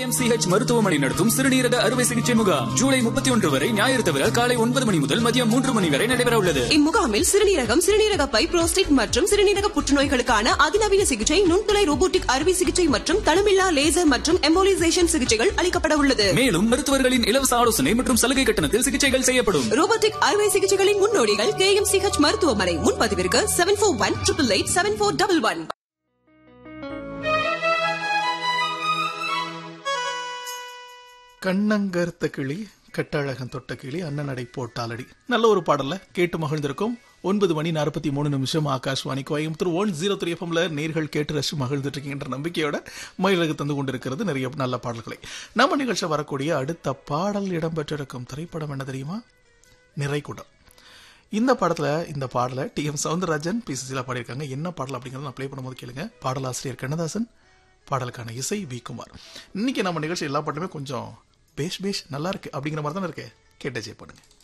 KMCH மருத்துவமனை நடத்தும் சிறுநீரக அறுவை சிகிச்சை முகாம் ஜூலை முப்பத்தி ஒன்று வரை ஞாயிறு தவிர காலை ஒன்பது மணி முதல் மதியம் மூன்று மணி வரை நடைபெற உள்ளது இம்முகாமில் சிறுநீரகம் சிறுநீரக பை புரோஸ்டேட் மற்றும் சிறுநீரக புற்றுநோய்களுக்கான அதிநவீன சிகிச்சை நுண்துளை ரோபோட்டிக் அறுவை சிகிச்சை மற்றும் தளமில்லா லேசர் மற்றும் எம்போலிசேஷன் சிகிச்சைகள் அளிக்கப்பட உள்ளது மேலும் மருத்துவர்களின் இலவச ஆலோசனை மற்றும் சலுகை கட்டணத்தில் சிகிச்சைகள் செய்யப்படும் ரோபோட்டிக் அறுவை சிகிச்சைகளின் முன்னோடிகள் கே எம் சிஹெச் மருத்துவமனை முன்பதிவிற்கு seven four one triple eight seven four double one கண்ணங்கர்த்த கிளி கட்டழகன் தொட்ட கிளி அண்ணனடை போட்டாலடி நல்ல ஒரு பாடல்ல கேட்டு மகிழ்ந்திருக்கும் ஒன்பது மணி நாற்பத்தி மூணு நிமிஷம் Akashvani Coimbatore one zero three எஃப்எம்ல நேர்கள் கேட்டு ரசிச்சு மகிழ்ந்துட்டு இருக்கீங்கன்ற நம்பிக்கையோட மயிலகு தந்து கொண்டிருக்கிறது நிறைய நல்ல பாடல்களை நம்ம நிகழ்ச்சி வரக்கூடிய அடுத்த பாடல் இடம்பெற்றிருக்கும் திரைப்படம் என்ன தெரியுமா நிறைகுடம் இந்த படத்துல இந்த பாடலை T M Soundararajan P Susheela பாடியிருக்காங்க என்ன பாடல் அப்படிங்கறத நான் ப்ளே பண்ணும்போது கேளுங்க பாடலாசிரியர் கண்ணதாசன் பாடலுக்கான இசை வி குமார் இன்னைக்கு நம்ம நிகழ்ச்சி எல்லா பாட்டுமே கொஞ்சம் பேஷ் பேஷ் நல்லா இருக்கு அப்படிங்கிற மாதிரி தானே இருக்கு கேட்ட ஜெய் பண்ணுங்க